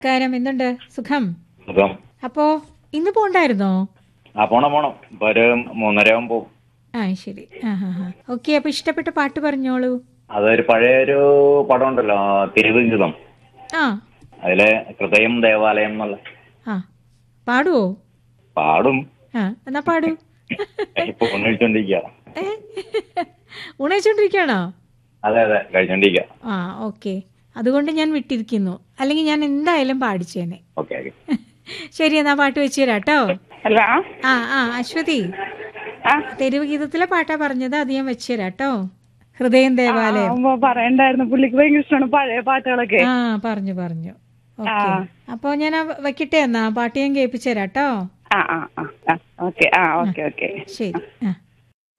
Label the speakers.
Speaker 1: കാരം എന്തുണ്ട് സുഖം
Speaker 2: സുഖം
Speaker 1: അപ്പോ ഇന്ന് പോണ്ടായിരുന്നോ
Speaker 2: ആ പോണം പോണം ഇപ്പൊ ഒരു മൂന്നര ആകുമ്പോ പോകും
Speaker 1: ആ ശരി ആ ഹാ ഹാ ഓക്കെ അപ്പൊ ഇഷ്ടപ്പെട്ട പാട്ട് പറഞ്ഞോളൂ
Speaker 2: അതൊരു പഴയ ഒരു പടം ഉണ്ടല്ലോ തിരുവിഹിതം
Speaker 1: ആ
Speaker 2: അതിലെ ഹൃദയം ദേവാലയം എന്നുള്ള
Speaker 1: ആ പാടുവോ
Speaker 2: പാടും
Speaker 1: ആ എന്നാ പാടൂ
Speaker 2: ഇപ്പൊ ഉണ്ണിച്ചോണ്ടിരിക്കുക
Speaker 1: ഏ ഉണയിച്ചോണ്ടിരിക്കുകയാണോ
Speaker 2: അതെ അതെ കഴിച്ചോണ്ടിരിക്കുക
Speaker 1: ആ ഓക്കെ അതുകൊണ്ട് ഞാൻ വിട്ടിരിക്കുന്നു അല്ലെങ്കിൽ ഞാൻ എന്തായാലും പാടിച്ചേനെ
Speaker 2: ഓക്കെ ഓക്കെ
Speaker 1: ശരി എന്നാ പാട്ട് വെച്ച് തരാം കേട്ടോ
Speaker 3: ഹലോ
Speaker 1: ആ ആ അശ്വതി
Speaker 3: ആ
Speaker 1: തെരുവ് ഗീതത്തിലെ പാട്ടാ പറഞ്ഞത് അത് ഞാൻ വെച്ച് തരാം കേട്ടോ ഹൃദയം ദേവാലയം
Speaker 3: ആ, പറയണ്ടായിരുന്നു പുള്ളിക്ക് ഭയങ്കര ഇഷ്ടമാണ് പഴയ പാട്ടുകളൊക്കെ
Speaker 1: ആ പറഞ്ഞു പറഞ്ഞു ഓക്കെ
Speaker 3: ആ.
Speaker 1: അപ്പൊ ഞാൻ ആ വെക്കട്ടെ എന്നാ പാട്ട് ഞാൻ കേൾപ്പിച്ചു തരാം കേട്ടോ
Speaker 3: ആ ആ ആ ഓക്കെ ആ ഓക്കെ ഓക്കെ
Speaker 1: ശരി ആ